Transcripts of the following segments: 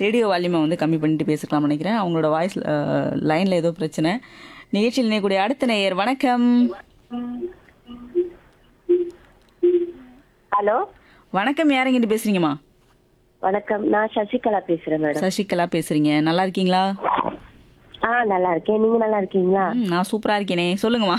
Radio வால்யூமை வந்து கம்மி பண்ணிட்டு பேசிக்கலாம்னு நினைக்கிறேன் அவங்களோட வாய்ஸ் லைனில் ஏதோ பிரச்சனை நிகழ்ச்சியில் இணையக்கூடிய அடுத்த நேயர் வணக்கம் ஹலோ வணக்கம் யாருங்கிட்டு பேசுறீங்கம்மா வணக்கம் நான் சசிகலா பேசுறேன் மேடம் சசிகலா பேசுறீங்க நல்லா இருக்கீங்களா ஆ நல்லா இருக்கேன் நீங்க நல்லா இருக்கீங்களா ம், நான் சூப்பரா இருக்கேனே சொல்லுங்கம்மா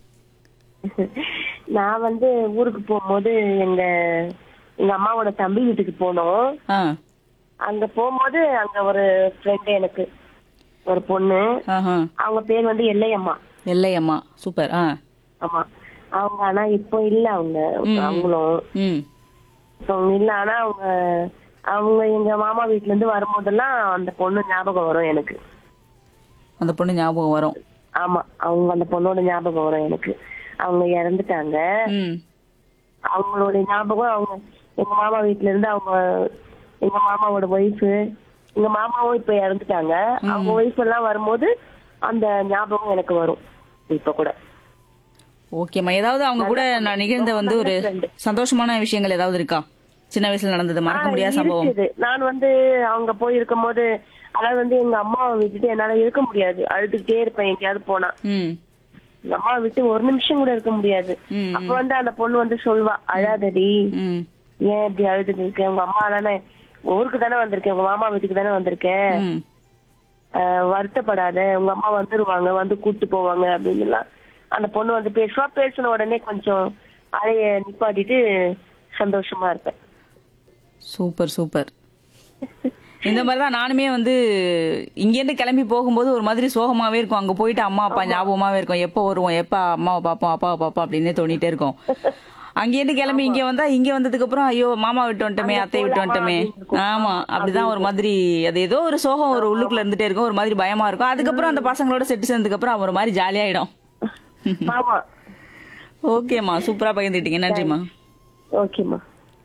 நான் வந்து ஊருக்கு போகும்போது எங்க எங்க அம்மாவோட தம்பி வீட்டுக்கு போனோம் ஆ அங்க போகும்போது அங்க ஒரு ஃப்ரெண்டு எனக்கு ஒரு பொண்ணு ஆஹா அவங்க பேர் வந்து எல்லையம்மா எல்லையம்மா சூப்பர் ஆ ஆமா அவங்க ஆனா இப்போ இல்ல அவங்க ம். அவங்களும் ம் இப்போ அவங்க இல்ல ஆனா அவங்க அவங்க எங்க மாமா வீட்ல இருந்து வரும்போதெல்லாம் அந்த பொண்ணு ஞாபகம் வரும் எனக்கு அந்த பொண்ணு ஞாபகம் வரும் ஆமா அவங்க அந்த பொண்ணோட ஞாபகம் வரும் எனக்கு அவங்க இறந்துட்டாங்க ம் அவங்களோட ஞாபகம் அவங்க எங்க மாமா வீட்ல இருந்து அவங்க எங்க மாமாவோட ஒய்ஃப் எங்க மாமாவும் இப்ப இறந்துட்டாங்க அவங்க ஒய்ஃப் எல்லாம் வரும்போது அந்த ஞாபகம் எனக்கு வரும் இப்ப கூட ஓகேம்மா ஏதாவது அவங்க கூட நான் நிகழ்ந்த வந்து ஒரு சந்தோஷமான விஷயங்கள் ஏதாவது இருக்கா சின்ன வயசுல நடந்தது மறக்க முடியாத சம்பவம் இருக்குது நான் வந்து அவங்க போய் இருக்கும்போது அதாவது வந்து எங்க அம்மாவை விட்டுட்டு என்னால இருக்க முடியாது அழுதுகிட்டே இருப்பேன் எங்கேயாவது போனா ம் எங்க அம்மாவை விட்டு ஒரு நிமிஷம் கூட இருக்க முடியாது ம், அப்ப வந்து அந்த பொண்ணு வந்து சொல்வா அழாதடி ம் ஏன் இப்படி அழுதுட்டு இருக்க உங்க அம்மா தானே ஊருக்கு தானே வந்திருக்கேன் உங்க மாமா வீட்டுக்கு தானே வந்திருக்கேன் ம் ஆஹ் வருத்தப்படாத உங்க அம்மா வந்துருவாங்க வந்து கூட்டு போவாங்க அப்படின்னு எல்லாம் அந்த பொண்ணு வந்து பேசுவா பேசின உடனே கொஞ்சம் அழைய நிப்பாட்டிட்டு சந்தோஷமா இருப்பேன் சூப்பர் சூப்பர் இந்த மாதிரி தான் நானுமே வந்து இங்கேருந்து கிளம்பி போகும்போது ஒரு மாதிரி சோகமாவே இருக்கும் அங்க போயிட்டு அம்மா அப்பா ஞாபகமாவே இருக்கும் எப்போ வருவோம் எப்போ அம்மாவை பார்ப்போம் அப்பாவை பார்ப்போம் அப்படின்னே தோணிட்டே இருக்கும் அங்கேருந்து கிளம்பி இங்க வந்தா இங்க வந்ததுக்கு அப்புறம் ஐயோ மாமா விட்டு வந்துட்டோமே அத்தை விட்டு வந்துட்டோமே ஆமா அப்படிதான் ஒரு மாதிரி அது ஏதோ ஒரு சோகம் ஒரு உள்ளுக்குள்ள இருந்துட்டே இருக்கும் ஒரு மாதிரி பயமா இருக்கும் அதுக்கப்புறம் அந்த பசங்களோட செட்டு சேர்ந்ததுக்கு அப்புறம் ஒரு மாதிரி ஜாலியாயிடும் ஆமா ஓகேம்மா சூப்பரா பகிர்ந்துட்டீங்க நன்றிம்மா ஓகேம்மா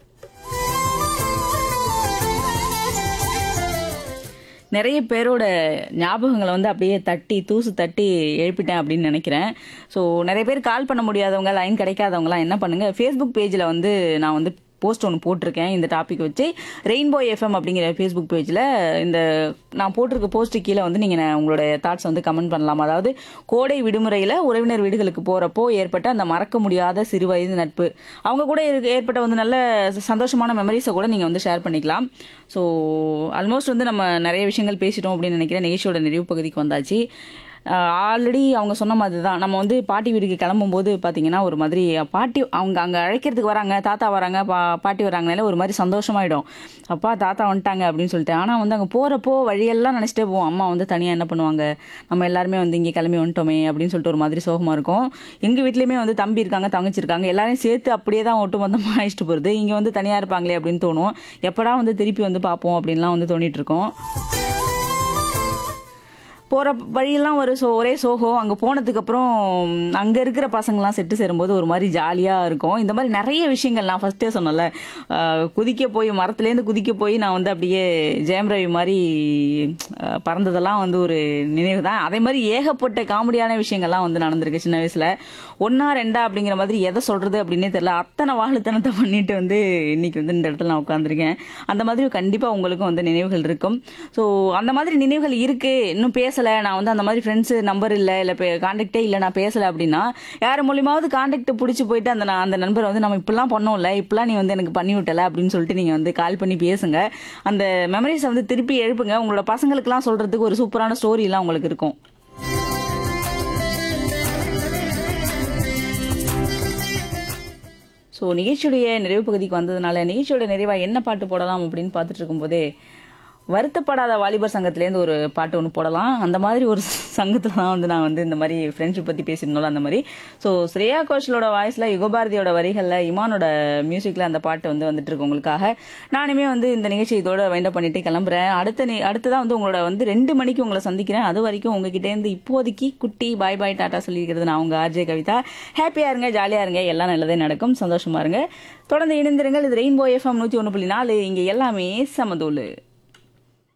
நிறைய பேரோட ஞாபகங்களை வந்து அப்படியே தட்டி தூசு தட்டி எழுப்பிட்டேன் அப்படின்னு நினைக்கிறேன் ஸோ நிறைய பேர் கால் பண்ண முடியாதவங்க லைன் கிடைக்காதவங்கலாம் என்ன பண்ணுங்க ஃபேஸ்புக் பேஜில் வந்து நான் வந்து போஸ்ட் ஒன்று போட்டிருக்கேன் இந்த டாபிக் வச்சு ரெயின்போ எஃப்எம் அப்படிங்கிற ஃபேஸ்புக் பேஜில் இந்த நான் போட்டிருக்க போஸ்ட் கீழே வந்து நீங்கள் உங்களோட தாட்ஸ் வந்து கமெண்ட் பண்ணலாம் அதாவது கோடை விடுமுறையில் உறவினர் வீடுகளுக்கு போகிறப்போ ஏற்பட்ட அந்த மறக்க முடியாத சிறு வயது நட்பு அவங்க கூட இருக்க- ஏற்பட்ட வந்து நல்ல சந்தோஷமான மெமரிஸை கூட நீங்கள் வந்து ஷேர் பண்ணிக்கலாம் ஸோ ஆல்மோஸ்ட் வந்து நம்ம நிறைய விஷயங்கள் பேசிட்டோம் அப்படின்னு நினைக்கிறேன் நிகழ்ச்சியோட நிறைவு பகுதிக்கு வந்தாச்சு ஆல்ரெடி அவங்க சொன்ன மாதிரி தான் நம்ம வந்து பாட்டி வீட்டுக்கு கிளம்பும்போது பார்த்தீங்கன்னா ஒரு மாதிரி பாட்டி அவங்க அங்கே அழைக்கிறதுக்கு வராங்க தாத்தா வராங்க பா பாட்டி வராங்கனால ஒரு மாதிரி சந்தோஷமாயிடும் அப்பா தாத்தா வந்துட்டாங்க அப்படின்னு சொல்லிட்டு ஆனால் வந்து அங்கே போகிறப்போ வழியெல்லாம் நினச்சிட்டே போவோம் அம்மா வந்து தனியாக என்ன பண்ணுவாங்க நம்ம எல்லாருமே வந்து இங்கே கிளம்பி வந்துட்டோமே அப்படின்னு சொல்லிட்டு ஒரு மாதிரி சோகமாக இருக்கும் எங்கள் வீட்லேயுமே வந்து தம்பி இருக்காங்க தங்கச்சி இருக்காங்க எல்லாரையும் சேர்த்து அப்படியே தான் ஒட்டு மொத்தமாக அழைச்சிட்டு போகிறது இங்கே வந்து தனியாக இருப்பாங்களே அப்படின்னு தோணும் எப்படா வந்து திருப்பி வந்து பார்ப்போம் அப்படின்லாம் வந்து தோணிட்டு இருக்கோம் போகிற வழியெல்லாம் ஒரு சோ ஒரே சோகம் அங்கே போனதுக்கப்புறம் அங்கே இருக்கிற பசங்கள்லாம் செட்டு சேரும்போது ஒரு மாதிரி ஜாலியாக இருக்கும் இந்த மாதிரி நிறைய விஷயங்கள் நான் ஃபஸ்ட்டே சொன்னல குதிக்க போய் மரத்துலேருந்து குதிக்க போய் நான் வந்து அப்படியே ஜெயம் ரவி மாதிரி அஹ், பறந்ததெல்லாம் வந்து ஒரு நினைவு தான் அதே மாதிரி ஏகப்பட்ட காமெடியான விஷயங்கள்லாம் வந்து நடந்திருக்கு சின்ன வயசில் ஒன்றா ரெண்டா அப்படிங்கிற மாதிரி எதை சொல்கிறது அப்படின்னே தெரியல அத்தனை வாழுத்தனத்தை பண்ணிட்டு வந்து இன்னைக்கு வந்து இந்த இடத்துல நான் உட்காந்துருக்கேன் அந்த மாதிரி கண்டிப்பாக உங்களுக்கும் வந்து நினைவுகள் இருக்கும் ஸோ அந்த மாதிரி நினைவுகள் இருக்கு இன்னும் பேசலை நான் வந்து அந்த மாதிரி ஃப்ரெண்ட்ஸ் நம்பர் இல்லை இல்லை கான்டாக்டே இல்லை நான் பேசலை அப்படின்னா யார் மூலியமாவது கான்டாக்ட் பிடிச்சி போயிட்டு அந்த நான் அந்த நண்பரை வந்து நம்ம இப்படிலாம் பண்ணோம்ல இப்படிலாம் நீ வந்து எனக்கு பண்ணி விட்டல அப்படின்னு சொல்லிட்டு நீங்கள் வந்து கால் பண்ணி பேசுங்க அந்த மெமரிஸை வந்து திருப்பி எழுப்புங்க உங்களோட பசங்களுக்குலாம் சொல்கிறதுக்கு ஒரு சூப்பரான ஸ்டோரிலாம் உங்களுக்கு இருக்கும் ஸோ நிகழ்ச்சியுடைய நிறைவு பகுதிக்கு வந்ததுனால நிகழ்ச்சியோட நிறைவாக என்ன பாட்டு போடலாம் அப்படின்னு பார்த்துட்டு இருக்கும்போதே வருத்தப்படாத வாலிபர் சங்கத்துலேருந்து ஒரு பாட்டு ஒன்று போடலாம் அந்த மாதிரி ஒரு சங்கத்தில் தான் வந்து நான் வந்து இந்த மாதிரி ஃப்ரெண்ட்ஷிப் பற்றி பேசியிருந்தோம் அந்த மாதிரி ஸோ ஸ்ரேயா கோஷலோட வாய்ஸில் யுகபாரதியோட வரிகளில் இமானோட மியூசிக்கில் அந்த பாட்டு வந்து வந்துட்டு இருக்கு உங்களுக்காக நானுமே வந்து இந்த நிகழ்ச்சி இதோட வைண்டப் பண்ணிட்டு கிளம்புறேன் அடுத்த நி- அடுத்ததான் வந்து உங்களோட வந்து ரெண்டு மணிக்கு உங்களை சந்திக்கிறேன் அது வரைக்கும் உங்ககிட்டேருந்து இப்போதைக்கு குட்டி பாய் பாய் டாட்டா சொல்லியிருக்கிறது நான் உங்க ஆர்ஜே கவிதா ஹாப்பியாக இருங்க ஜாலியாக இருங்க எல்லாம் நல்லதே நடக்கும் சந்தோஷமா இருங்க தொடர்ந்து இணைந்திருங்கள் இது ரெயின்போ எஃப்எம் நூற்றி ஒன்று புள்ளி நாலு இங்கே எல்லாமே சமதூளு